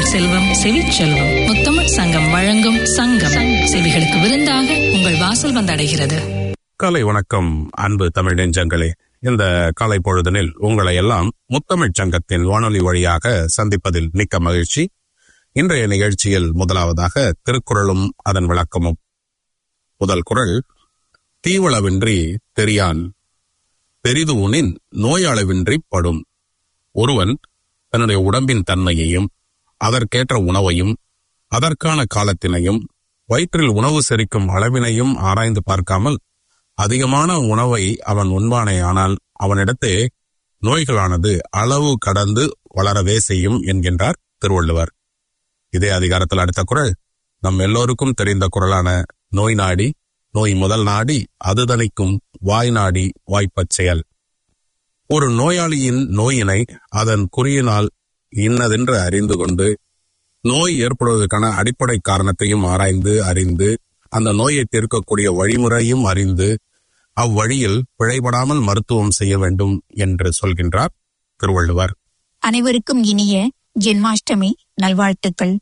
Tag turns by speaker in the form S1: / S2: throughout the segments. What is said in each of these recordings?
S1: செல்வம் செவிச்செல்வம் முத்தமிழ் சங்கம் வழங்கும் சங்கம் செவிகளுக்கு விருந்தாக உங்கள் வாசல் வந்தடைகிறது
S2: காலை வணக்கம் அன்பு தமிழ் நெஞ்சங்களே இந்த காலை பொழுதனில் உங்களை எல்லாம் முத்தமிழ்ச் சங்கத்தின் வானொலி வழியாக சந்திப்பதில் மிக்க மகிழ்ச்சி இன்றைய நிகழ்ச்சியில் முதலாவதாக திருக்குறளும் அதன் விளக்கமும் முதல் குறள் தீவளவின்றி தெரியான் பெரிது உனின் நோயளவின்றி படும் ஒருவன் தன்னுடைய உடம்பின் தன்மையையும் அதற்கேற்ற உணவையும் அதற்கான காலத்தினையும் வயிற்றில் உணவு செரிக்கும் அளவினையும் ஆராய்ந்து பார்க்காமல் அதிகமான உணவை அவன் உண்பானேயானால் அவனிடத்தே நோய்களானது அளவு கடந்து வளரவே செய்யும் என்கின்றார் திருவள்ளுவர் இதே அதிகாரத்தில் அடுத்த குறள் நம் எல்லோருக்கும் தெரிந்த குறளான நோய் நாடி நோய் முதல் நாடி அது தணிக்கும் வாய் நாடி வாய்ப்பச் செயல் ஒரு நோயாளியின் நோயினை அதன் குறியினால் இன்னதென்று அறிந்து கொண்டு நோய் ஏற்படுவதற்கான அடிப்படை காரணத்தையும் ஆராய்ந்து அறிந்து அந்த நோயை தீர்க்கக்கூடிய வழிமுறையும் அறிந்து அவ்வழியில் பிழைபடாமல் மருத்துவம் செய்ய வேண்டும் என்று சொல்கின்றார் திருவள்ளுவர்
S3: அனைவருக்கும் இனிய ஜென்மாஷ்டமி நல்வாழ்த்துக்கள்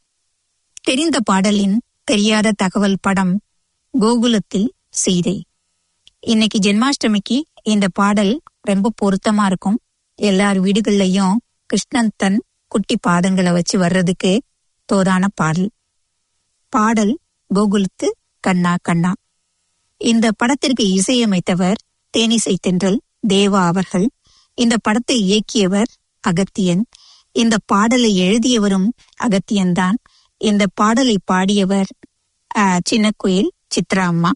S3: தெரிந்த பாடலின் தெரியாத தகவல் படம் கோகுலத்தில் சீதை இன்னைக்கு ஜென்மாஷ்டமிக்கு இந்த பாடல் ரொம்ப பொருத்தமா இருக்கும் எல்லார் வீடுகள்லயும் கிருஷ்ணன் தன் குட்டி பாதங்களை வச்சு வர்றதுக்கு தோதான பாடல் பாடல் கோகுலத்து கண்ணா கண்ணா இந்த படத்திற்கு இசையமைத்தவர் தேனிசை தென்றல் தேவா அவர்கள் இந்த படத்தை இயக்கியவர் அகத்தியன் இந்த பாடலை எழுதியவரும் அகத்தியன்தான் இந்த பாடலை பாடியவர் ஆஹ், சின்ன குயில் சித்ரா அம்மா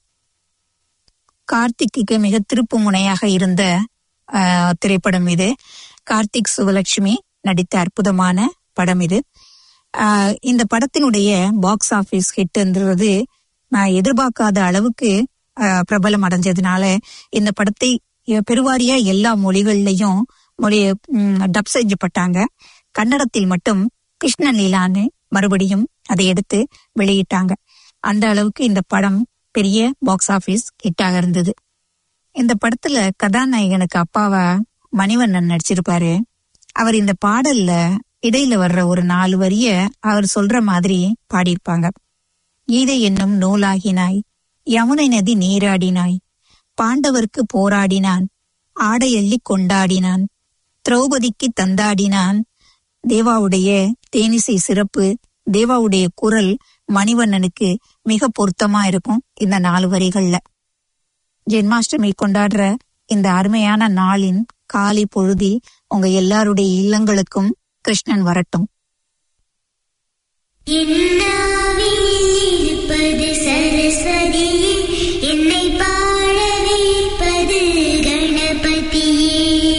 S3: கார்த்திக்கு மிக திருப்பு முனையாக இருந்த ஆஹ், திரைப்படம் இது கார்த்திக் சுவலட்சுமி நடித்த அற்புதமான படம் இது ஆஹ், இந்த படத்தினுடைய பாக்ஸ் ஆபீஸ் ஹிட்ன்றது நான் எதிர்பார்க்காத அளவுக்கு ஆஹ், பிரபலம் அடைஞ்சதுனால இந்த படத்தை எ- பெருவாரியா எல்லா மொழிகள்லயும் மொழி டப் செஞ்சப்பட்டாங்க கன்னடத்தில் மட்டும் கிருஷ்ண லீலான்னு மறுபடியும் அதை எடுத்து வெளியிட்டாங்க அந்த அளவுக்கு இந்த படம் பெரிய பாக்ஸ் ஆபீஸ் ஹிட்டாக இருந்தது இந்த படத்துல கதாநாயகனுக்கு அப்பாவா மணிவண்ணன் நடிச்சிருப்பாரு அவர் இந்த பாடல்ல இடையில வர்ற ஒரு நாலு வரிய அவர் சொல்ற மாதிரி பாடியிருப்பாங்க கீதை என்னும் நூலாகினாய் யமுனை நதி நீராடினாய் பாண்டவர்க்கு போராடினான் ஆடை அள்ளி கொண்டாடினான் திரௌபதிக்கு தந்தாடினான் தேவாவுடைய தேனிசை சிறப்பு தேவாவுடைய குரல் மணிவண்ணனுக்கு மிக பொருத்தமா இருக்கும் இந்த நாலு வரிகள்ல ஜென்மாஷ்டமி கொண்டாடுற இந்த அருமையான நாளின் காலை பொழுதில் உங்க எல்லாருடைய இல்லங்களுக்கும் கிருஷ்ணன் வரட்டும்
S4: என்னாவில் இருப்பது சரஸ்வதி என்னை பாட வைப்பது கணபதியே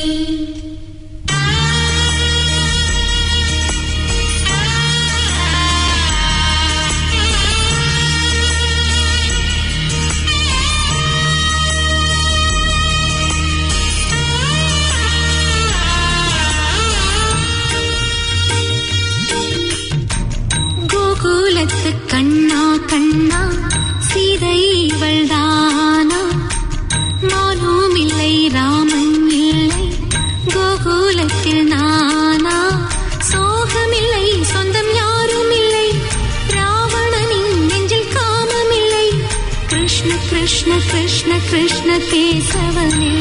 S5: கோகுலத்து கண்ணா கண்ணா சீதை இவள்தானா நானும் இல்லை ராமன் இல்லை கோகுலத்தில் நானா சோகமில்லை சொந்தம் யாரும் இல்லை ராவணனின் நெஞ்சில் காமமில்லை கிருஷ்ண கிருஷ்ண கிருஷ்ண கிருஷ்ண கேசவனே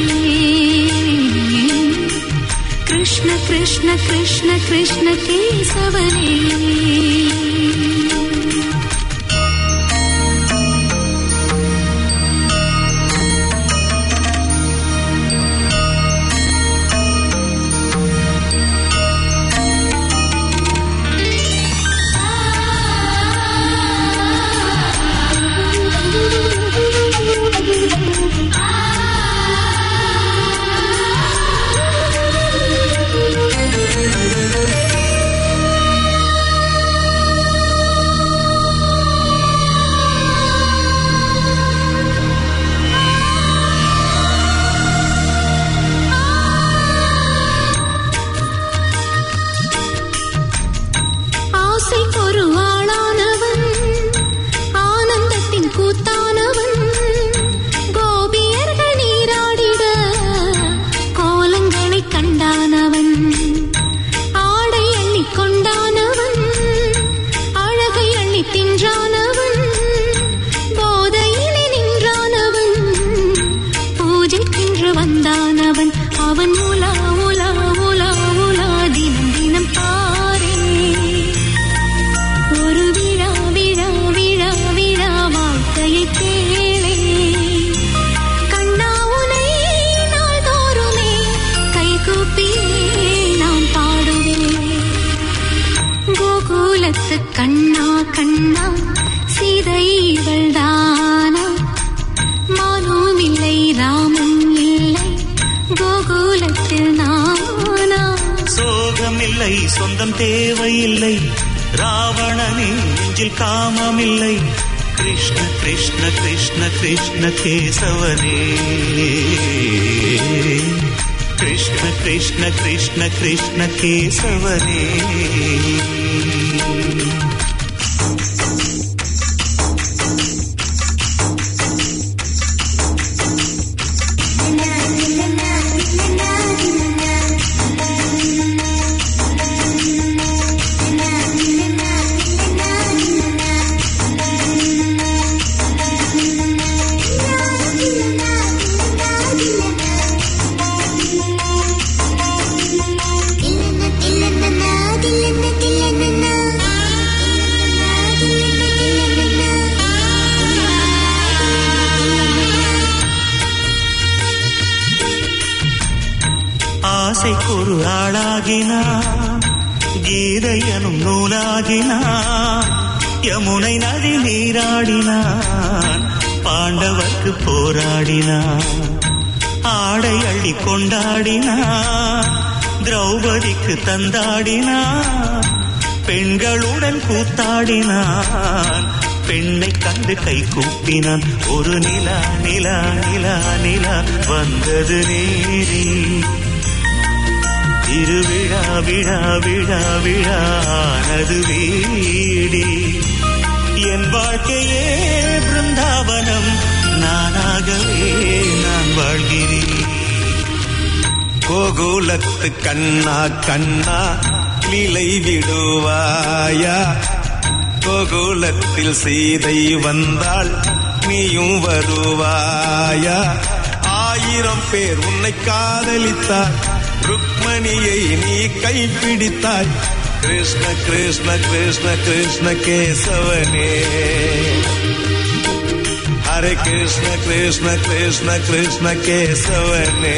S5: कृष्ण कृष्ण कृष्ण कृष्ण केशवने
S4: ஆ
S5: கண்ணா கண்ணா சீதை இவள்தானா மானும் இல்லை ராமும் இல்லை கோகுலத்தில் நானா
S6: சோகமில்லை சொந்தம் தேவையில்லை ராவணனே நெஞ்சில் காமமில்லை கிருஷ்ண கிருஷ்ண கிருஷ்ண கிருஷ்ண கேசவனே கிருஷ்ண கிருஷ்ண கிருஷ்ண கிருஷ்ண கேசவனே
S4: தில்லன தில்லன தில்லன தில்லன
S6: ஆசைக்கு ஒரு ஆளாகினான் கீதை எனும் நூலாகினான் யமுனை நதி நீராடினான் பாண்டவர்க்கு போராடினான் ஆடை அள்ளி கொண்டாடினான் திரௌபதிக்கு தந்தாடினான் பெண்களுடன் கூத்தாடினான் பெண்ணை கண்டு கை கூப்பினான் ஒரு நிலா நிலா நிலா நிலா வந்தது நேரி திருவிழா விழா விழா விழானது வீடி என் வாழ்க்கையே பிருந்தாவனம் நானாகவே நான் வாழ்கிறேன்
S7: கோகுலத்து கண்ணா கண்ணா நிலை விடுவாயா கோகுலத்தில் சீதை வந்தாள் நீயும் வருவாயா ஆயிரம் பேர் உன்னை காதலித்தார் ருக்மணியை நீ கைப்பிடித்தாய் கிருஷ்ண கிருஷ்ண கிருஷ்ண கிருஷ்ண கேசவனே ஹரே கிருஷ்ண கிருஷ்ண கிருஷ்ண கிருஷ்ண கேசவனே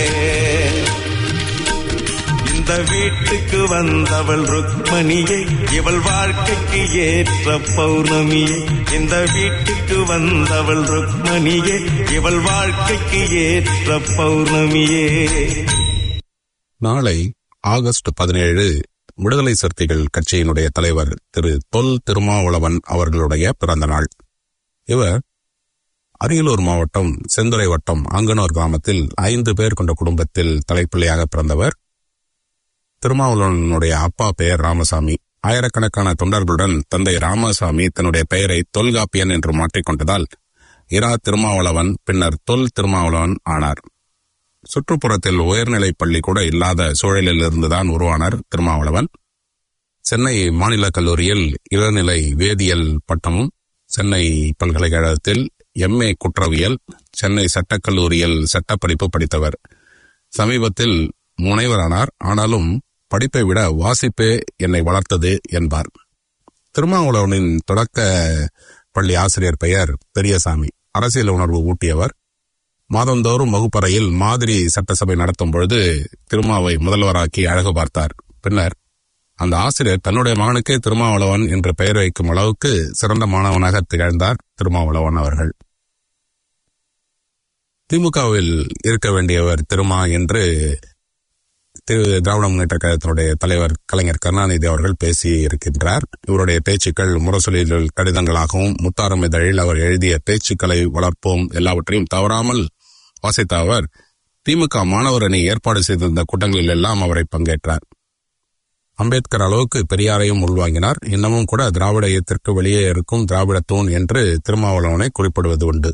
S7: இந்த வீட்டுக்கு வந்தவள் ருக்மணியை இவள் வாழ்க்கைக்கு ஏற்ற பௌர்ணமியை இந்த வீட்டுக்கு வந்தவள் ருக்மணியை இவள் வாழ்க்கைக்கு ஏற்ற பௌர்ணமியே
S2: நாளை ஆகஸ்ட் பதினேழு விடுதலை சிறுத்தைகள் கட்சியினுடைய தலைவர் திரு தொல் திருமாவளவன் அவர்களுடைய பிறந்த நாள் இவர் அரியலூர் மாவட்டம் செந்துறை வட்டம் அங்கனூர் கிராமத்தில் ஐந்து பேர் கொண்ட குடும்பத்தில் தலைப்பிள்ளையாக பிறந்தவர் திருமாவளவனுடைய அப்பா பெயர் ராமசாமி ஆயிரக்கணக்கான தொண்டர்களுடன் தந்தை ராமசாமி தன்னுடைய பெயரை தொல்காப்பியன் என்று மாற்றிக்கொண்டதால் இரா திருமாவளவன் பின்னர் தொல் திருமாவளவன் ஆனார் சுற்றுப்புறத்தில் உயர்நிலைப் பள்ளி கூட இல்லாத சூழலில் இருந்துதான் உருவானார் திருமாவளவன் சென்னை மாநில கல்லூரியில் இளநிலை வேதியியல் பட்டமும் சென்னை பல்கலைக்கழகத்தில் எம்ஏ குற்றவியல் சென்னை சட்டக்கல்லூரியில் சட்டப்படிப்பு படித்தவர் சமீபத்தில் முனைவரானார் ஆனாலும் படிப்பை விட வாசிப்பே என்னை வளர்த்தது என்பார் திருமாவளவனின் தொடக்க பள்ளி ஆசிரியர் பெயர் பெரியசாமி அரசியல் உணர்வு ஊட்டியவர் மாதந்தோறும் வகுப்பறையில் மாதிரி சட்டசபை நடத்தும் பொழுது திருமாவை முதல்வராக்கி அழகு பார்த்தார் பின்னர் அந்த ஆசிரியர் தன்னுடைய மகனுக்கே திருமாவளவன் என்று பெயர் வைக்கும் அளவுக்கு சிறந்த மாணவனாக திகழ்ந்தார் திருமாவளவன் அவர்கள் திமுகவில் இருக்க வேண்டியவர் திருமா என்று திரு திராவிட முன்னேற்ற கழகத்தினுடைய தலைவர் கலைஞர் கருணாநிதி அவர்கள் பேசி இருக்கின்றார் இவருடைய பேச்சுக்கள் முரசொலிகள் கடிதங்களாகவும் முத்தாரம் இதழில் அவர் எழுதிய பேச்சுக்களை வளர்ப்போம் எல்லாவற்றையும் தவறாமல் வாசித்த அவர் திமுக மாணவர் அணி ஏற்பாடு செய்திருந்த கூட்டங்களில் எல்லாம் அவரை பங்கேற்றார் அம்பேத்கர் அளவுக்கு பெரியாரையும் உள்வாங்கினார் இன்னமும் கூட திராவிட இயத்திற்கு வெளியே இருக்கும் திராவிட தூண் என்று திருமாவளவனை குறிப்பிடுவது உண்டு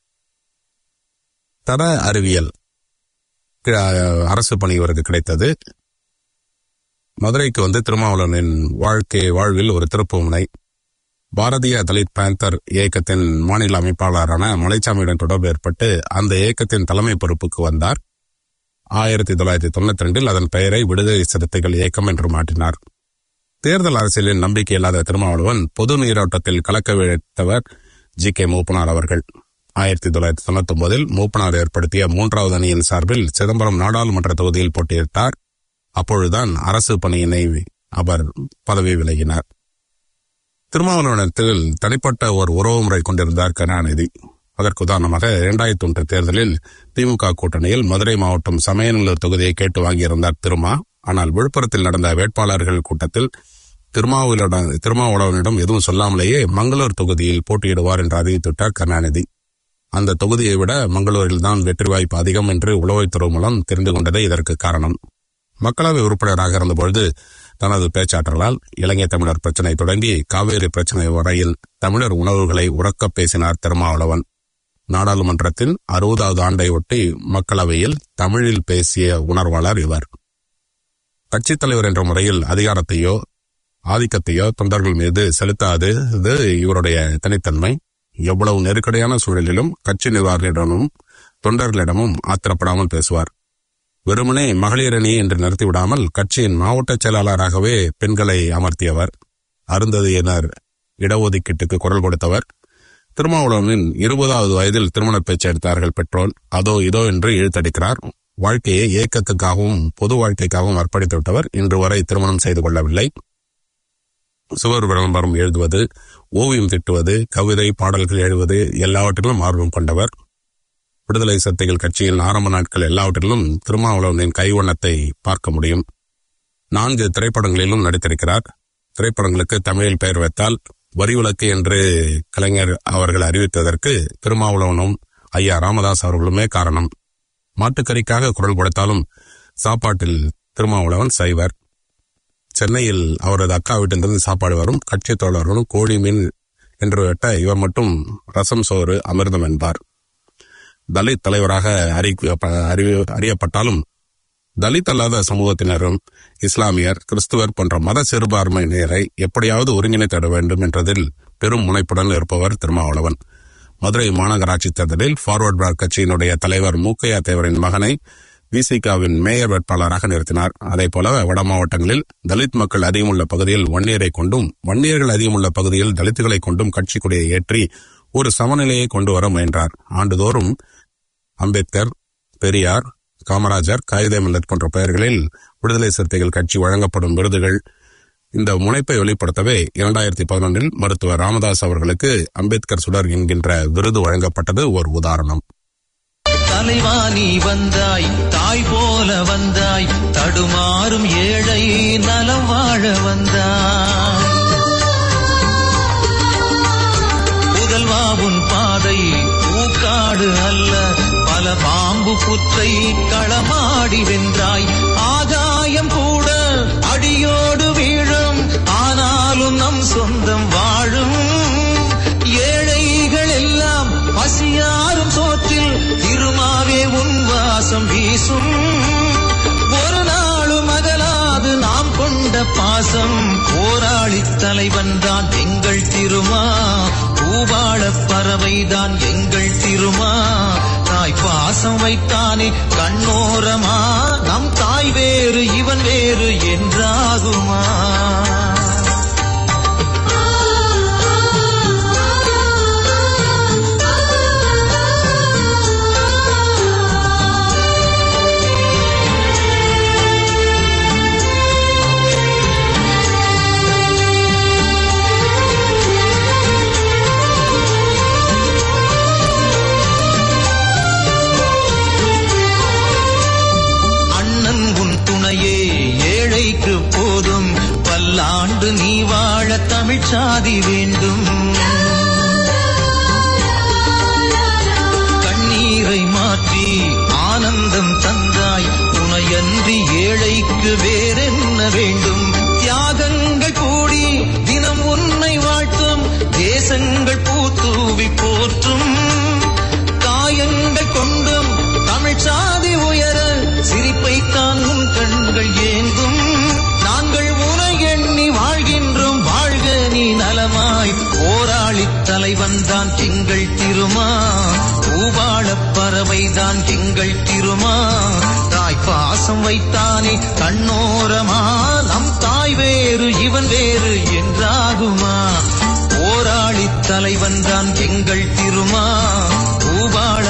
S2: தர அறிவியல் அஹ், அரசு பணி இவருக்கு கிடைத்தது மதுரைக்கு வந்து திருமாவளவனின் வாழ்க்கை வாழ்வில் ஒரு திருப்பு முனை பாரதிய தலித் பேந்தர் இயக்கத்தின் மாநில அமைப்பாளரான மலைச்சாமியுடன் தொடர்பு ஏற்பட்டு அந்த இயக்கத்தின் தலைமை பொறுப்புக்கு வந்தார் ஆயிரத்தி தொள்ளாயிரத்தி தொண்ணூத்தி ரெண்டில் அதன் பெயரை விடுதலை சிறுத்தைகள் இயக்கம் என்று மாற்றினார் தேர்தல் அரசியலில் நம்பிக்கை இல்லாத திருமாவளவன் பொது நீரோட்டத்தில் கலக்க வைத்தவர் ஜி கே மூப்பனார் அவர்கள் ஆயிரத்தி தொள்ளாயிரத்தி தொண்ணூத்தி ஒன்பதில் மூப்பனார் ஏற்படுத்திய மூன்றாவது அணியின் சார்பில் சிதம்பரம் நாடாளுமன்ற தொகுதியில் போட்டியிட்டார் அப்பொழுதுதான் அரசு பணியினை அவர் பதவி விலகினார் திருமாவளவனத்தில் தனிப்பட்ட ஒரு உறவுமுறை கொண்டிருந்தார் கருணாநிதி அதற்கு உதாரணமாக இரண்டாயிரத்தி ஒன்று தேர்தலில் திமுக கூட்டணியில் மதுரை மாவட்டம் சமயநல்லூர் தொகுதியை கேட்டு வாங்கியிருந்தார் திருமா ஆனால் விழுப்புரத்தில் நடந்த வேட்பாளர்கள் கூட்டத்தில் திருமாவளவனிடம் திருமாவளவனிடம் எதுவும் சொல்லாமலேயே மங்களூர் தொகுதியில் போட்டியிடுவார் என்று அறிவித்துவிட்டார் கருணாநிதி அந்த தொகுதியை விட மங்களூரில் தான் வெற்றி வாய்ப்பு அதிகம் என்று உளவுத்துறை மூலம் தெரிந்து கொண்டதே இதற்கு காரணம் மக்களவை உறுப்பினராக இருந்தபொழுது தனது பேச்சாற்றலால் இலங்கை தமிழர் பிரச்சினை தொடங்கி காவேரி பிரச்சினை வரையில் தமிழர் உணர்வுகளை உறக்கப் பேசினார் திருமாவளவன் நாடாளுமன்றத்தின் அறுபதாவது ஆண்டை ஒட்டி மக்களவையில் தமிழில் பேசிய உணர்வாளர் இவர் கட்சித் தலைவர் என்ற முறையில் அதிகாரத்தையோ ஆதிக்கத்தையோ தொண்டர்கள் மீது செலுத்தாது இது இவருடைய தனித்தன்மை எவ்வளவு நெருக்கடியான சூழலிலும் கட்சி நிர்வாகிகளிடமும் தொண்டர்களிடமும் ஆத்திரப்படாமல் பேசுவார் வெறுமனே மகளிர் அணி என்று நிறுத்திவிடாமல் கட்சியின் மாவட்ட செயலாளராகவே பெண்களை அமர்த்தியவர் அருந்ததியினர் இடஒதுக்கீட்டுக்கு குரல் கொடுத்தவர் திருமாவளவனின் இருபதாவது வயதில் திருமண பேச்சு எடுத்தார்கள் பெற்றோர் அதோ இதோ என்று இழுத்தடிக்கிறார் வாழ்க்கையை ஏக்கத்துக்காகவும் பொது வாழ்க்கைக்காகவும் அர்ப்பணித்து விட்டவர் இன்று வரை திருமணம் செய்து கொள்ளவில்லை சுவர் விளம்பரம் எழுதுவது ஓவியம் திட்டுவது கவிதை பாடல்கள் எழுதுவது எல்லாவற்றிலும் ஆர்வம் கொண்டவர் விடுதலை சக்திகள் கட்சியின் ஆரம்ப நாட்கள் எல்லாவற்றிலும் திருமாவளவனின் கைவண்ணத்தை பார்க்க முடியும் நான்கு திரைப்படங்களிலும் நடித்திருக்கிறார் திரைப்படங்களுக்கு தமிழில் பெயர் வைத்தால் வரி விலக்கு என்று கலைஞர் அவர்கள் அறிவித்ததற்கு திருமாவளவனும் ஐயா ராமதாஸ் அவர்களுமே காரணம் மாட்டுக்கறிக்காக குரல் கொடுத்தாலும் சாப்பாட்டில் திருமாவளவன் சைவர் சென்னையில் அவரது அக்கா வீட்டிலிருந்து சாப்பாடு வரும் கட்சி தோழர்களும் கோழி மீன் என்று வெட்ட இவர் மட்டும் ரசம் சோறு அமிர்தம் என்பார் தலித் தலைவராக அறி- அறி- அறியப்பட்டாலும் தலித் அல்லாத சமூகத்தினரும் இஸ்லாமியர் கிறிஸ்துவர் போன்ற மத சிறுபான்மையினரை எப்படியாவது ஒருங்கிணைத்திட வேண்டும் என்றதில் பெரும் முனைப்புடன் இருப்பவர் திருமாவளவன் மதுரை மாநகராட்சி தேர்தலில் ஃபார்வர்ட் பிளாக் கட்சியினுடைய தலைவர் மூக்கையா தேவரின் மகனை விசிகாவின் மேயர் வேட்பாளராக நிறுத்தினார் அதே போல வட மாவட்டங்களில் தலித் மக்கள் அதிகமுள்ள பகுதியில் வன்னியரை கொண்டும் வன்னியர்கள் அதிகமுள்ள பகுதியில் தலித்துகளை கொண்டும் கட்சி கொடியை ஏற்றி ஒரு சமநிலையை கொண்டு வர முயன்றார் ஆண்டுதோறும் அம்பேத்கர் பெரியார் காமராஜர் காகிதே மில்லத் போன்ற பெயர்களில் விடுதலை சிறுத்தைகள் கட்சி வழங்கப்படும் விருதுகள் இந்த முனைப்பை வெளிப்படுத்தவே இரண்டாயிரத்தி பதினொன்றில் மருத்துவர் ராமதாஸ் அவர்களுக்கு அம்பேத்கர் சுடர் என்கின்ற விருது வழங்கப்பட்டது ஒரு உதாரணம்
S8: தலைவா நீ வந்தாய் தாய் போல வந்தாய் தடுமாறும் ஏழை நலம் வாழ வந்தாய் புதல்வா உன் பாதை பூக்காடு அல்ல பல பாம்பு புற்றை களமாடி வென்றாய் ஆகாயம் கூட அடியோடு வீழும் ஆனாலும் நம் சொந்தம் வாழும் ஏழைகள் எல்லாம் பசியாரும் சோற்றில் திருமாவே உன் வாசம் வீசும் ஒரு நாளும் அகலாது நாம் கொண்ட பாசம் போராளி தலைவன் தான் எங்கள் திருமா பூவாழ பறவைதான் எங்கள் திருமா தாய் பாசம் வைத்தானே கண்ணோரமா நம் தாய் வேறு இவன் வேறு என்றாகுமா அண்ணன் உன் துணையே ஏழைக்கு போதும் பல்லாண்டு நீ வாழ தமிழ்ச்சாதி வேண்டும் கண்ணீரை மாற்றி ஆனந்தம் தந்தாய் துணையன்றி ஏழைக்கு வேறென்ன வேண்டும் தியாகங்கள் கூடி தினம் உன்னை வாழ்த்தும் தேசங்கள் பூத்தூவி போற்றும் காயங்கள் கொண்டும் தமிழ் சாதி உயர சிரிப்பைத்தான் உன் கண்கள் ஏங்கும் நாங்கள் உனை எண்ணி வாழ்கின்றோம் வாழ்க நீ நலமாய் போராளி தலைவன் தான் எங்கள் திருமா பூவாழ பறவைதான் எங்கள் திருமா தாய் பாசம் வைத்தானே கண்ணோரமா நம் தாய் வேறு இவன் வேறு என்றாகுமா போராளி தலைவன் தான் எங்கள் திருமா பூவாழ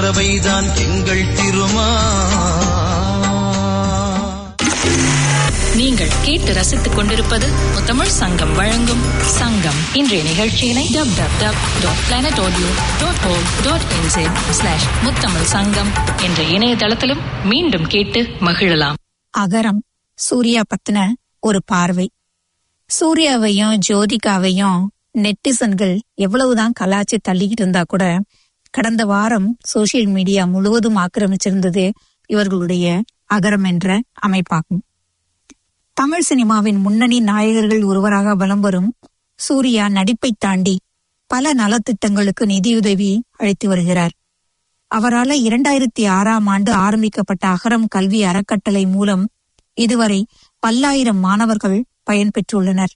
S8: பறவைதான் எங்கள் திருமா
S1: நீங்கள் கேட்டு ரசித்துக் கொண்டிருப்பது முத்தமிழ் சங்கம் வழங்கும் சங்கம் இன்றைய நிகழ்ச்சியினை W W W dot planet audio dot O dot slash Muthamizh Sangam என்ற இணையதளத்திலும் மீண்டும் கேட்டு மகிழலாம்
S3: அகரம் சூர்யா பத்தின ஒரு பார்வை சூர்யாவையும் ஜோதிகாவையும் நெட்டிசன்கள் எவ்வளவுதான் கலாச்சி தள்ளிக்கிட்டு இருந்தா கூட கடந்த வாரம் சோசியல் மீடியா முழுவதும் ஆக்கிரமிச்சிருந்தது இவர்களுடைய அகரம் என்ற அமைப்பாகும் தமிழ் சினிமாவின் முன்னணி நாயகர்கள் ஒருவராக வலம் வரும் சூர்யா நடிப்பை தாண்டி பல நலத்திட்டங்களுக்கு நிதியுதவி அளித்து வருகிறார் அவரால் இரண்டாயிரத்தி ஆறாம் ஆண்டு ஆரம்பிக்கப்பட்ட அகரம் கல்வி அறக்கட்டளை மூலம் இதுவரை பல்லாயிரம் மாணவர்கள் பயன்பெற்றுள்ளனர்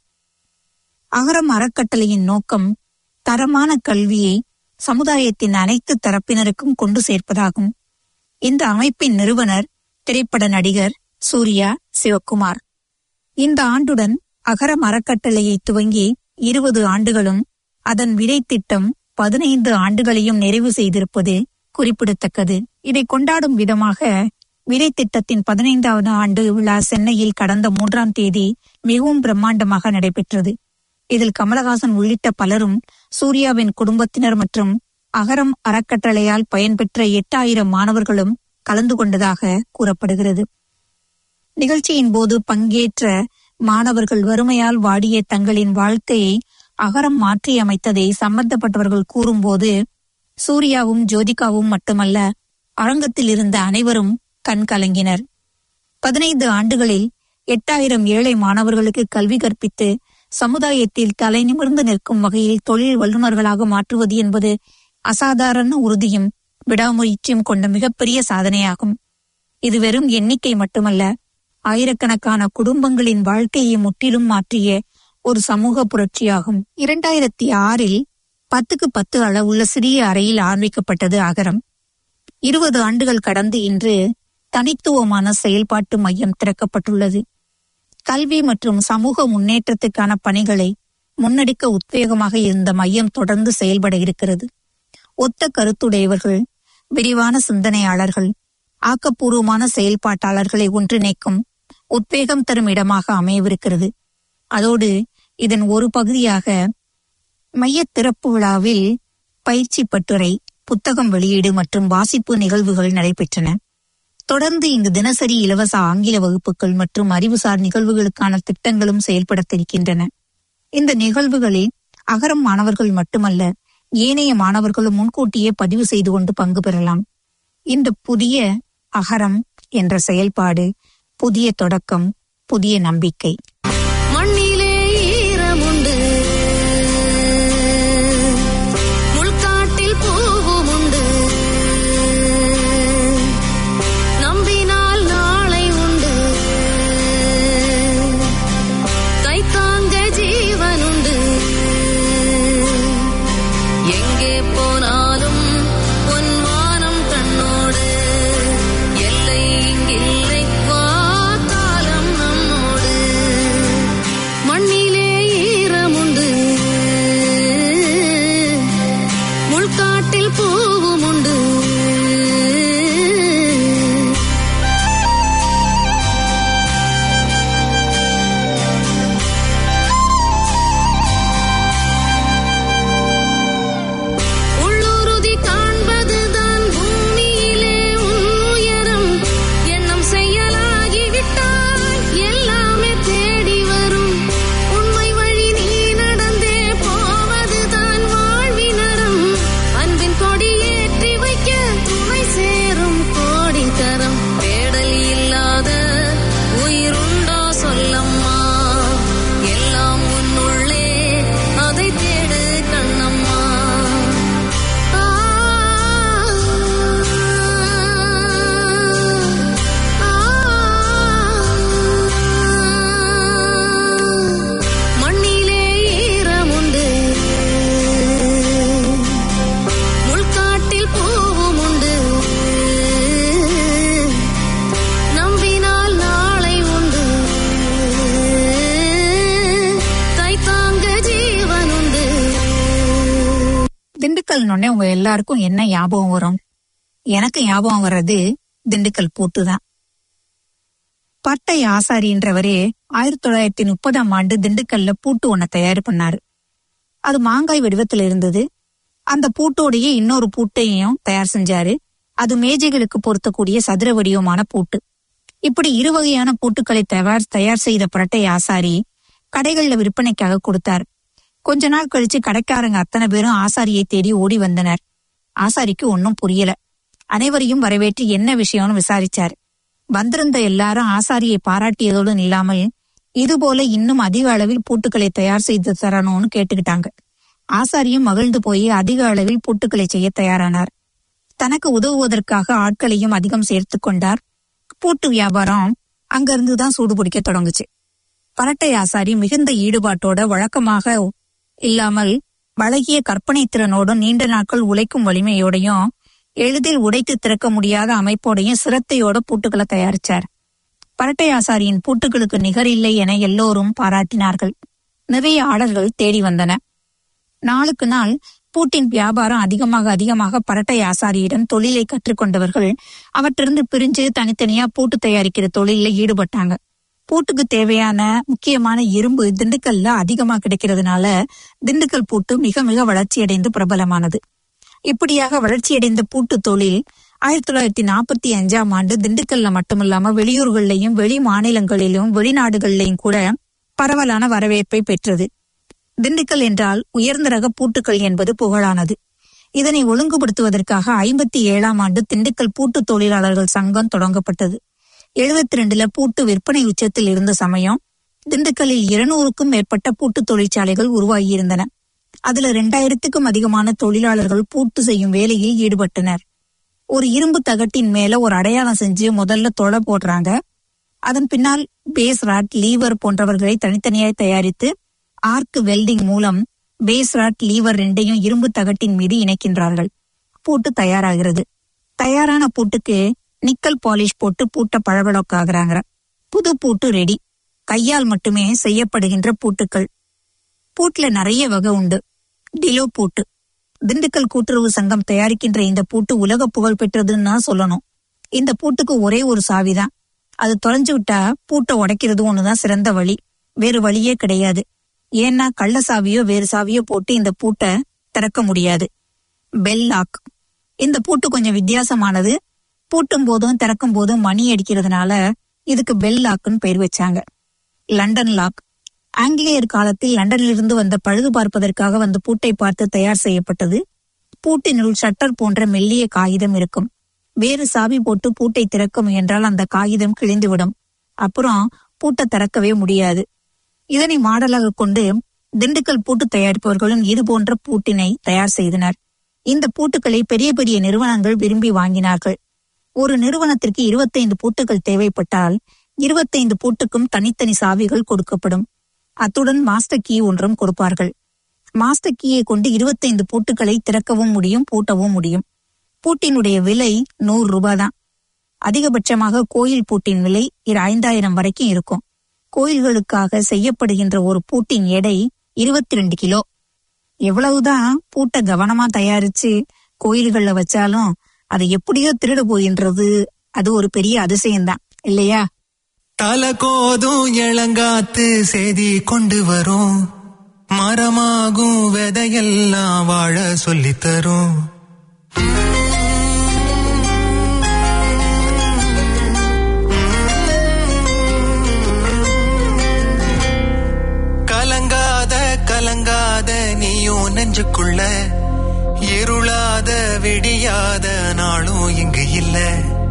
S3: அகரம் அறக்கட்டளையின் நோக்கம் தரமான கல்வியை சமுதாயத்தின் அனைத்து தரப்பினருக்கும் கொண்டு சேர்ப்பதாகும் இந்த அமைப்பின் நிறுவனர் திரைப்பட நடிகர் சூர்யா சிவக்குமார் இந்த ஆண்டுடன் அகரம் அறக்கட்டளையை துவங்கி இருபது ஆண்டுகளும் அதன் விடை திட்டம் பதினைந்து ஆண்டுகளையும் நிறைவு செய்திருப்பது குறிப்பிடத்தக்கது இதை கொண்டாடும் விதமாக விடை திட்டத்தின் பதினைந்தாவது ஆண்டு விழா சென்னையில் கடந்த மூன்றாம் தேதி மிகவும் பிரம்மாண்டமாக நடைபெற்றது இதில் கமலஹாசன் உள்ளிட்ட பலரும் சூர்யாவின் குடும்பத்தினர் மற்றும் அகரம் அறக்கட்டளையால் பயன்பெற்ற எட்டாயிரம் மாணவர்களும் கலந்து கொண்டதாக கூறப்படுகிறது நிகழ்ச்சியின் போது பங்கேற்ற மாணவர்கள் வறுமையால் வாடிய தங்களின் வாழ்க்கையை அகரம் மாற்றியமைத்ததை சம்பந்தப்பட்டவர்கள் கூறும்போது சூர்யாவும் ஜோதிகாவும் மட்டுமல்ல அரங்கத்தில் இருந்த அனைவரும் கண் கலங்கினர் பதினைந்து ஆண்டுகளில் எட்டாயிரம் ஏழை மாணவர்களுக்கு கல்வி கற்பித்து சமுதாயத்தில் தலை நிமிர்ந்து நிற்கும் வகையில் தொழில் வல்லுநர்களாக மாற்றுவது என்பது அசாதாரண உறுதியும் விடாமுயற்சியும் கொண்ட மிகப்பெரிய சாதனையாகும் இது வெறும் எண்ணிக்கை மட்டுமல்ல ஆயிரக்கணக்கான குடும்பங்களின் வாழ்க்கையை முற்றிலும் மாற்றிய ஒரு சமூக புரட்சியாகும் இரண்டாயிரத்தி ஆறில் பத்துக்கு பத்து அளவுள்ள சிறிய அறையில் ஆரம்பிக்கப்பட்டது அகரம் இருபது ஆண்டுகள் கடந்து இன்று தனித்துவமான செயல்பாட்டு மையம் திறக்கப்பட்டுள்ளது கல்வி மற்றும் சமூக முன்னேற்றத்துக்கான பணிகளை முன்னெடுக்க உத்வேகமாக இருந்த மையம் தொடர்ந்து செயல்பட இருக்கிறது ஒத்த கருத்துடையவர்கள் விரிவான சிந்தனையாளர்கள் ஆக்கப்பூர்வமான செயல்பாட்டாளர்களை ஒன்றிணைக்கும் உத்வேகம் தரும் இடமாக அமையவிருக்கிறது அதோடு இதன் ஒரு பகுதியாக மைய திறப்பு விழாவில் பயிற்சி பட்டுரை புத்தகம் வெளியீடு மற்றும் வாசிப்பு நிகழ்வுகள் நடைபெற்றன தொடர்ந்து இங்கு தினசரி இலவச ஆங்கில வகுப்புகள் மற்றும் அறிவுசார் நிகழ்வுகளுக்கான திட்டங்களும் செயல்படுத்திருக்கின்றன இந்த நிகழ்வுகளில் அகரம் மாணவர்கள் மட்டுமல்ல ஏனைய மாணவர்களும் முன்கூட்டியே பதிவு செய்து கொண்டு பங்கு பெறலாம் இந்த புதிய அகரம் என்ற செயல்பாடு புதிய தொடக்கம் புதிய நம்பிக்கை
S5: மண்ணிலே ஈரமுண்டு முள்காட்டில் பூவும் உண்டு நம்பினால் நாளை உண்டு கைத்தாங்க ஜீவன் உண்டு எங்கே போனாலும் பொன் வானம் கண்ணோடு எல்லை இங்கில்லை வா காலம் நம்மோடு மண்ணிலே ஈரமுண்டு முள்காட்டில் பூவும் உண்டு உள்ளுறுதி காண்பதுதான் பூமியிலே உன் உயரம் எண்ணம் செயலாகிவிட்டால் எல்லாமே தேடி வரும் உண்மை வழி நீ நடந்தே போவதுதான் வாழ்வினரம் அன்பின் கொடியேற்றி வைக்க துணை சேரும் கோடி தரம் தேடல் இல்லாத உயிருண்டோ சொல்லம்மா எல்லாம் உன்னுள்ளே அதை தேடு கண்ணம்மா ஆ மண்ணிலே ஈரமுண்டு முள்காட்டில் பூவும் உண்டு நம்பினால் நாளை உண்டு தைத்தாங்க ஜீவன் உண்டு
S3: திண்டுக்கல்னு உங்க எல்லாருக்கும் என்ன ஞாபகம் வரும் எனக்கு ஞாபகம் வர்றது திண்டுக்கல் பூட்டு தான் பட்டை ஆசாரின்றவரே ஆயிரத்தி தொள்ளாயிரத்தி முப்பதாம் ஆண்டு திண்டுக்கல்ல பூட்டு ஒன்ன தயார் பண்ணாரு அது மாங்காய் வடிவத்தில் இருந்தது அந்த பூட்டோடையே இன்னொரு பூட்டையும் தயார் செஞ்சாரு அது மேஜைகளுக்கு பொருத்தக்கூடிய சதுர வடிவமான பூட்டு இப்படி இரு வகையான பூட்டுக்களை தயார் தயார் செய்த பரட்டை ஆசாரி கடைகள்ல விற்பனைக்காக கொடுத்தார் கொஞ்ச நாள் கழிச்சு கடைக்காரங்க அத்தனை பேரும் ஆசாரியை தேடி ஓடி வந்தனர் ஆசாரிக்கு ஒன்னும் புரியல அனைவரையும் வரவேற்று என்ன விஷயம்னு விசாரிச்சார் வந்திருந்த எல்லாரும் ஆசாரியை பாராட்டியதோடு இல்லாமல் இதுபோல இன்னும் அதிக அளவில் பூட்டுக்களை தயார் செய்து தரணும்னு கேட்டுக்கிட்டாங்க ஆசாரியும் மகிழ்ந்து போய் அதிக அளவில் பூட்டுக்களை செய்ய தயாரானார் தனக்கு உதவுவதற்காக ஆட்களையும் அதிகம் சேர்த்து கொண்டார் பூட்டு வியாபாரம் அங்கிருந்து தான் சூடு பிடிக்க தொடங்குச்சு பரட்டை ஆசாரி மிகுந்த ஈடுபாட்டோட வழக்கமாக இல்லாமல் வழகிய கற்பனை திறனோடும் நீண்ட நாட்கள் உழைக்கும் வலிமையோடையும் எளிதில் உடைத்து திறக்க முடியாத அமைப்போடையும் சிரத்தையோட பூட்டுக்களை தயாரிச்சார் பரட்டை ஆசாரியின் பூட்டுகளுக்கு நிகரில்லை என எல்லோரும் பாராட்டினார்கள் நிறைய ஆர்டர்கள் தேடி வந்தன நாளுக்கு நாள் பூட்டின் வியாபாரம் அதிகமாக அதிகமாக பரட்டை ஆசாரியிடம் தொழிலை கற்றுக்கொண்டவர்கள் அவற்றிருந்து பிரிஞ்சு தனித்தனியா பூட்டு தயாரிக்கிற தொழிலில் ஈடுபட்டாங்க பூட்டுக்கு தேவையான முக்கியமான இரும்பு திண்டுக்கல்ல அதிகமா கிடைக்கிறதுனால திண்டுக்கல் பூட்டு மிக மிக வளர்ச்சியடைந்து பிரபலமானது இப்படியாக வளர்ச்சியடைந்த பூட்டு தொழில் ஆயிரத்தி தொள்ளாயிரத்தி நாற்பத்தி அஞ்சாம் ஆண்டு திண்டுக்கல்ல மட்டுமில்லாம வெளியூர்கள்லயும் வெளி மாநிலங்களிலும் வெளிநாடுகள்லயும் கூட பரவலான வரவேற்பை பெற்றது திண்டுக்கல் என்றால் உயர்ந்த ரக பூட்டுக்கள் என்பது புகழானது இதனை ஒழுங்குபடுத்துவதற்காக ஐம்பத்தி ஏழாம் ஆண்டு திண்டுக்கல் பூட்டு தொழிலாளர்கள் சங்கம் தொடங்கப்பட்டது எழுபத்தி ரெண்டுல பூட்டு விற்பனை உச்சத்தில் இருந்த சமயம் திண்டுக்கல்லில் இருநூறுக்கும் மேற்பட்ட பூட்டு தொழிற்சாலைகள் உருவாகியிருந்தன அதுல ரெண்டாயிரத்துக்கும் அதிகமான தொழிலாளர்கள் பூட்டு செய்யும் வேலையில் ஈடுபட்டனர் ஒரு இரும்பு தகட்டின் மேல ஒரு அடையாளம் செஞ்சு முதல்ல தொலை போடுறாங்க அதன் பின்னால் பேஸ் ராட் லீவர் போன்றவர்களை தனித்தனியாய் தயாரித்து ஆர்க் வெல்டிங் மூலம் பேஸ் ராட் லீவர் ரெண்டையும் இரும்பு தகட்டின் மீது இணைக்கின்றார்கள் பூட்டு தயாராகிறது தயாரான பூட்டுக்கு நிக்கல் பாலிஷ் போட்டு பூட்ட பளபளக்காகிறாங்க புது பூட்டு ரெடி கையால் மட்டுமே செய்யப்படுகின்ற பூட்டுக்கள் பூட்டுல நிறைய வகை உண்டு டிலோ பூட்டு திண்டுக்கல் கூட்டுறவு சங்கம் தயாரிக்கின்ற இந்த பூட்டு உலக புகழ் பெற்றதுன்னு தான் சொல்லணும் இந்த பூட்டுக்கு ஒரே ஒரு சாவிதான் அது தொலைஞ்சு விட்டா பூட்டை உடைக்கிறது ஒண்ணுதான் சிறந்த வழி வேறு வழியே கிடையாது ஏன்னா கள்ள சாவியோ வேறு சாவியோ போட்டு இந்த பூட்டை திறக்க முடியாது பெல் லாக் இந்த பூட்டு கொஞ்சம் வித்தியாசமானது பூட்டும் போதும் திறக்கும் போதும் மணி அடிக்கிறதுனால இதுக்கு பெல் லாக்குன்னு பெயர் வச்சாங்க லண்டன் லாக் ஆங்கிலேயர் காலத்தில் லண்டனிலிருந்து வந்த பழுது பார்ப்பதற்காக வந்த பூட்டை பார்த்து தயார் செய்யப்பட்டது பூட்டினுள் ஷட்டர் போன்ற மெல்லிய காகிதம் இருக்கும் வேறு சாவி போட்டு பூட்டை திறக்க முயன்றால் அந்த காகிதம் கிழிந்துவிடும் அப்புறம் பூட்டை திறக்கவே முடியாது இதனை மாடலாக கொண்டு திண்டுக்கல் பூட்டு தயாரிப்பவர்களும் இது போன்ற பூட்டினை தயார் செய்தனர் இந்த பூட்டுக்களை பெரிய பெரிய நிறுவனங்கள் விரும்பி வாங்கினார்கள் ஒரு நிறுவனத்திற்கு இருபத்தைந்து பூட்டுகள் தேவைப்பட்டால் இருபத்தைந்து பூட்டுக்கும் தனித்தனி சாவிகள் கொடுக்கப்படும் அத்துடன் மாஸ்டர் கீ ஒன்றும் கொடுப்பார்கள் மாஸ்டர் கீயை கொண்டு இருபத்தைந்து பூட்டுகளை திறக்கவும் முடியும் பூட்டவும் முடியும் பூட்டினுடைய விலை நூறு ரூபாய் தான் அதிகபட்சமாக கோயில் பூட்டின் விலை இரு ஐந்தாயிரம் வரைக்கும் இருக்கும் கோயில்களுக்காக செய்யப்படுகின்ற ஒரு பூட்டின் எடை இருபத்தி ரெண்டு கிலோ எவ்வளவுதான் பூட்டை கவனமா தயாரிச்சு கோயில்கள்ல வச்சாலும் அதை எப்படியோ திருட போகின்றது அது ஒரு பெரிய அதிசயம்தான் இல்லையா
S8: தல கோதும் இளங்காத்து செய்தி கொண்டு வரும் மரமாகும் விதையெல்லாம் வாழ சொல்லித் தரும் கலங்காத கலங்காத நீயும் நெஞ்சுக்குள்ள இருளாத விடியாத நாளும் இங்கு இல்லை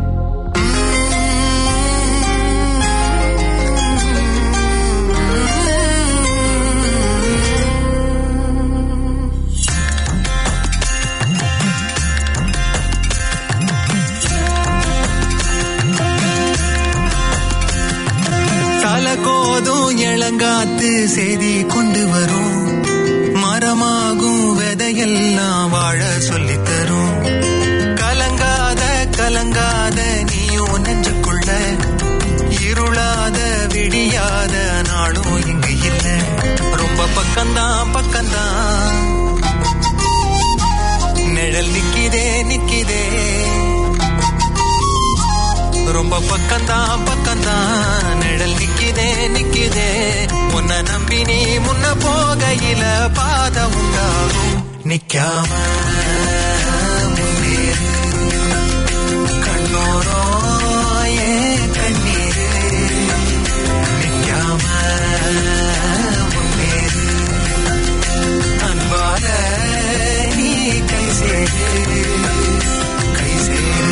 S8: தல கோதும் இளங்காத்து செய்தி கொண்டு வரும் மரமாகும் விதையெல்லாம் வாழ சொல்லித் தரும் கலங்காத கலங்காத நீயும் நெஞ்சுக்குள்ள இருளாத விடியாத நாளும் இங்கு இல்ல ரொம்ப பக்கம்தான் பக்கம்தான் நிழல் நிக்கிதே நிக்கிதே ரொம்ப பக்கம்தான் பக்கம்தான் நிழல் நிக்குதே நிக்குதே உன்னை நம்பி நீ முன்ன போகையில பாத உண்டாகும் நிக்காம முன்னேறு. கண்ணோரோ ஏன் கண்ணீரு நிக்காம முன்னேறு. அன்பால நீ கை சேரு கை சேரு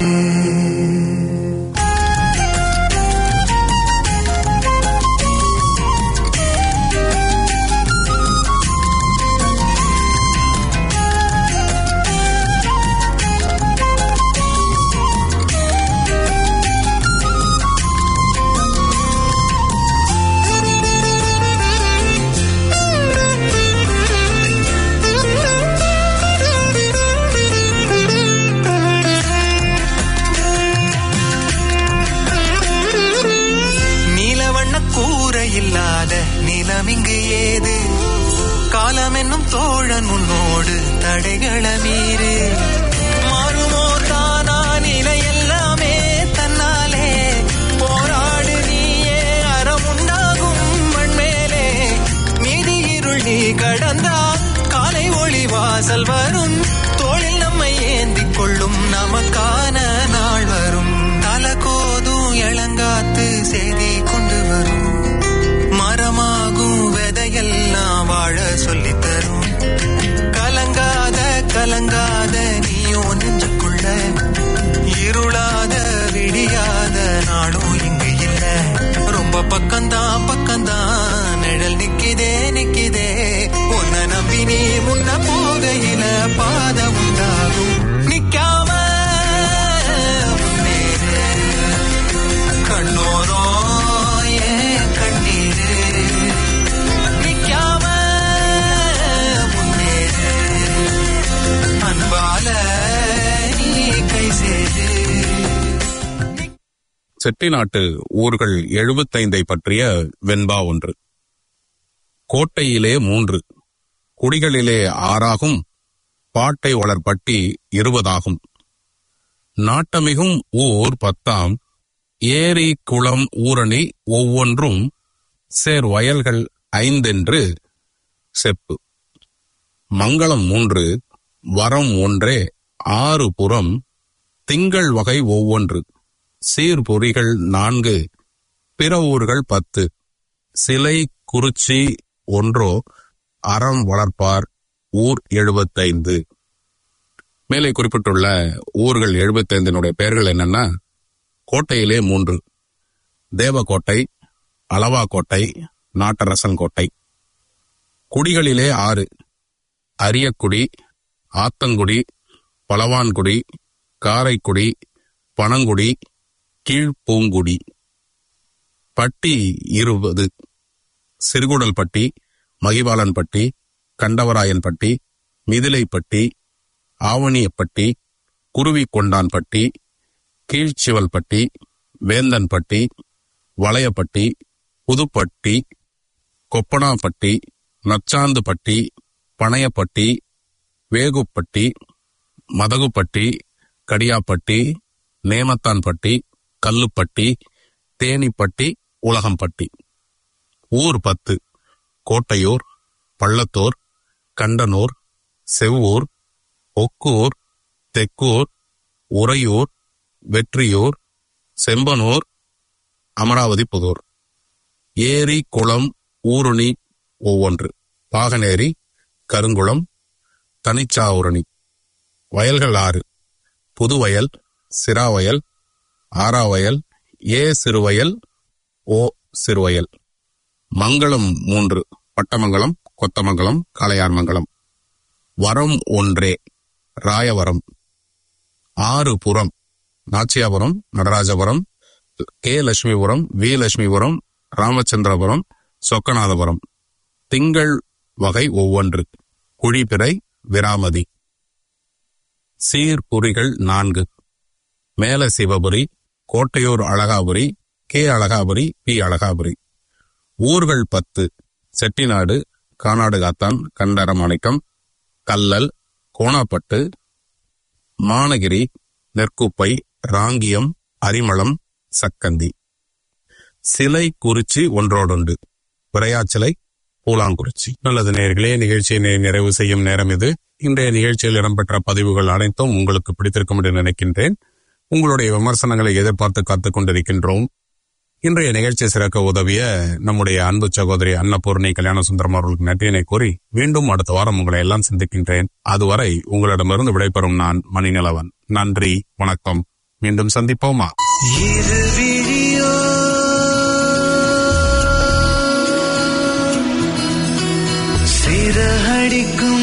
S8: நீலவண்ண கூரை இல்லாத நிலம் இங்கு ஏது காலம் என்னும் தோழன் உன்னோடு தடைகள மீறு மாறுமோ தானா நிலை எல்லாமே தன்னாலே போராடு நீயே அறம் உண்டாகும் மண்மேலே மீதி இருள் நீ கடந்தா காலை ஒளி வாசல் வரும் தோளில் நம்மை ஏந்திக் கொள்ளும் நமக்கான நாள் வரும் தலகோதும் இளங்காத்து செய்தி கொண்டு வரும் மரமாகும் விதையெல்லாம் வாழ சொல்லித் தரும் கலங்காத கலங்காத நீயோ நெஞ்சுக்குள்ள இருளாத விடியாத நாளும் இங்கு இல்ல ரொம்ப பக்கம்தான் பக்கம்தான் நிழல் நிக்குதே நிக்குதே உன்னை நம்பி நீ முன்ன போகையில பாத உண்டாகும் நிக்காம முன்னேறு. கண்ணோரோ ஏன் கண்ணீரு நிக்காம முன்னேறு. அன்பால நீ கை சேரு
S2: செட்டிநாட்டு ஊர்கள் எழுபத்தைந்தை பற்றிய வெண்பா ஒன்று கோட்டையிலே மூன்று குடிகளிலே ஆறாகும் பாட்டை வளர்பட்டி இருபதாகும் நாட்டமிகும் ஊர் பத்தாம் ஏரி குளம் ஊரணி ஒவ்வொன்றும் சேர் வயல்கள் ஐந்தென்று செப்பு மங்களம் மூன்று வரம் ஒன்றே ஆறு புறம் திங்கள் வகை ஒவ்வொன்று சீர்பொறிகள் நான்கு பிற ஊர்கள் பத்து சிலை குறிச்சி ஒன்றோ அறம் வளர்ப்பார் ஊர் எழுபத்தைந்து மேலே குறிப்பிட்டுள்ள ஊர்கள் எழுபத்தைந்தினுடைய பெயர்கள் என்னன்னா கோட்டையிலே மூன்று தேவக்கோட்டை அளவாக்கோட்டை நாட்டரசன் கோட்டை குடிகளிலே ஆறு அரியக்குடி ஆத்தங்குடி பலவான்குடி காரைக்குடி பனங்குடி கீழ்பூங்குடி பட்டி இருபது சிறுகுடல்பட்டி மகிபாலன்பட்டி கண்டவராயன்பட்டி மிதிலைப்பட்டி ஆவணியப்பட்டி குருவிக்கொண்டான்பட்டி கீழ்ச்சிவல்பட்டி வேந்தன்பட்டி வளையப்பட்டி புதுப்பட்டி கொப்பனாப்பட்டி நச்சாந்துப்பட்டி பனையப்பட்டி வேகுப்பட்டி மதகுப்பட்டி கடியாப்பட்டி நேமத்தான்பட்டி கல்லுப்பட்டி தேனிப்பட்டி உலகம்பட்டி ஊர் பத்து கோட்டையூர் பள்ளத்தூர் கண்டனூர் செவ்வூர் ஒக்கூர் தெக்கூர் உறையூர் வெற்றியூர் செம்பனூர் அமராவதி புதூர் ஏரி குளம் ஊருணி ஒவ்வொன்று பாகனேரி கருங்குளம் தனிச்சாவுரணி வயல்கள் ஆறு புதுவயல் சிராவயல் ஆறாவயல் ஏ சிறுவயல் ஓ சிறுவயல் மங்களம் மூன்று பட்டமங்கலம் கொத்தமங்கலம் காளையார்மங்கலம் வரம் ஒன்றே ராயவரம் ஆறு புறம் நாச்சியாபுரம் நடராஜபுரம் கே லட்சுமிபுரம் வி லட்சுமிபுரம் ராமச்சந்திரபுரம் சொக்கநாதபுரம் திங்கள் வகை ஒவ்வொன்று குழிப்பிறை விராமதி சீர்புரிகள் நான்கு மேல சிவபுரி கோட்டையூர் அழகாபுரி கே அழகாபுரி பி அழகாபுரி ஊர்கள் பத்து செட்டிநாடு கானாடு காத்தான் கண்டரமாணிக்கம் கல்லல் கோணாப்பட்டு மானகிரி நெற்குப்பை ராங்கியம் அரிமளம் சக்கந்தி சிலை குறிச்சி ஒன்றோடொண்டு விரையாச்சிலை பூலாங்குறிச்சி நல்லது நேர்களே நிகழ்ச்சியை நிறைவு செய்யும் நேரம் இது இன்றைய நிகழ்ச்சியில் இடம்பெற்ற பதிவுகள் அனைத்தும் உங்களுக்கு பிடித்திருக்கும் என்று நினைக்கின்றேன் உங்களுடைய விமர்சனங்களை எதிர்பார்த்து காத்துக் கொண்டிருக்கின்றோம் இன்றைய நிகழ்ச்சி சிறக்க உதவிய நம்முடைய அன்பு சகோதரி அன்னபூர்ணி கல்யாண சுந்தரம் அவர்களுக்கு நன்றியினை கூறி மீண்டும் அடுத்த வாரம் உங்களை எல்லாம் சந்திக்கின்றேன் அதுவரை உங்களிடமிருந்து விடைபெறும் நான் மணிநிலவன் நன்றி வணக்கம் மீண்டும் சந்திப்போமா
S8: இரு விழியோ சிறகடிக்கும்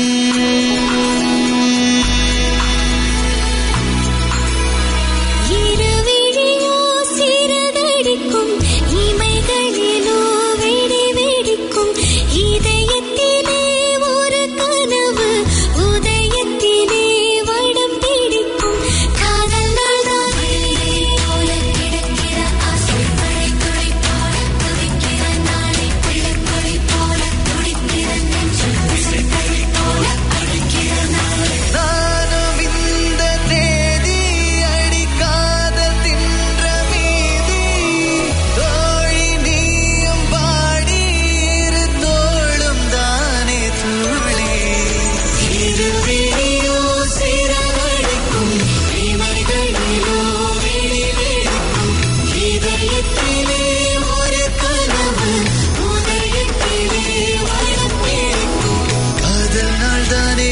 S4: இருவிழியோ சிறகடிக்கும் இமைகளிலோ வெடி வெடிக்கும் இதயத்திலே ஒரு கனவு உதயத்திலே வடம் பிடிக்கும் காதல் நாள்தானே போல கிடக்கிற ஆசை மழை துளி போல துடிக்கிற நாளை பிள்ளைக்குழி போல துடிக்கிற நெஞ்சு விசைத்தறி போல அடிக்கிற நாளை
S8: நானும் இந்த தேதி அடிக்காத தின்ற மீதி தோழி நீயும் பாடி இரு தோளும் தானே தூளி
S4: இரு விழியோ சிறகடிக்கும் இமைகளிலோ விழி வெடிக்கும் இதயத்திலே ஒரு கனவு உதயத்திலே வடம் பிடிக்கும்
S8: காதல் நாள் தானே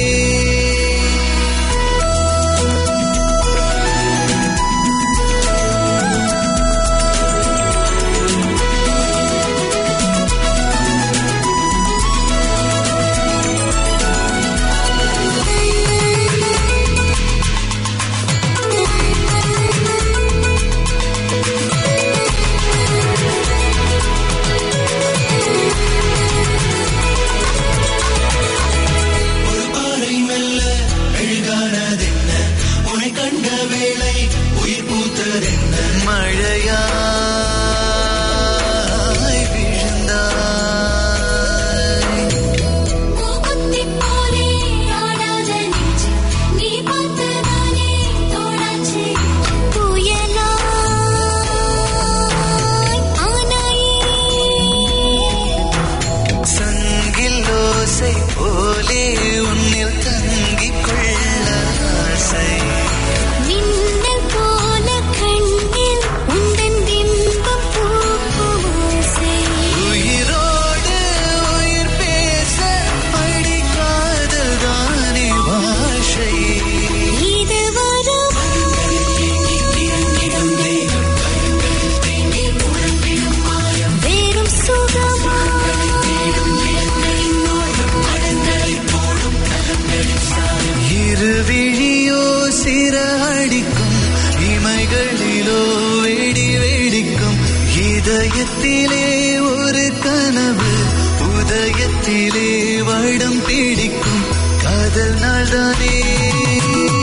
S8: ஒரு பாறை மெல்ல மெழுகானதென்ன உன்னை கண்ட வேளை உயிர் பூத்ததென்ன மழையாய் விழுந்தாய்
S4: பூக்குத்தி போலே ஆடாத நெஞ்சு நீ பார்த்துதானே தோடாச்சு புயலாய் ஆனாயே
S8: சங்கில் ஓசை போலே உன்னில் தங்கிக் கொள்ள ஆசை
S4: மின்னல் போல கண்ணில் உந்தன் பிம்பம் பூக்கும் ஓசை
S8: உயிரோடு உயிர் பேச படிக்காதல் தானே பாஷை
S4: இது வரும் வேறும் சுகமா
S8: இரு விழியோ சிற அடிக்கும் இமைகளிலோ வெடி வெடிக்கும் இதயத்திலே ஒரு கனவு உதயத்திலே வடம் பிடிக்கும் காதல் நாள்தானே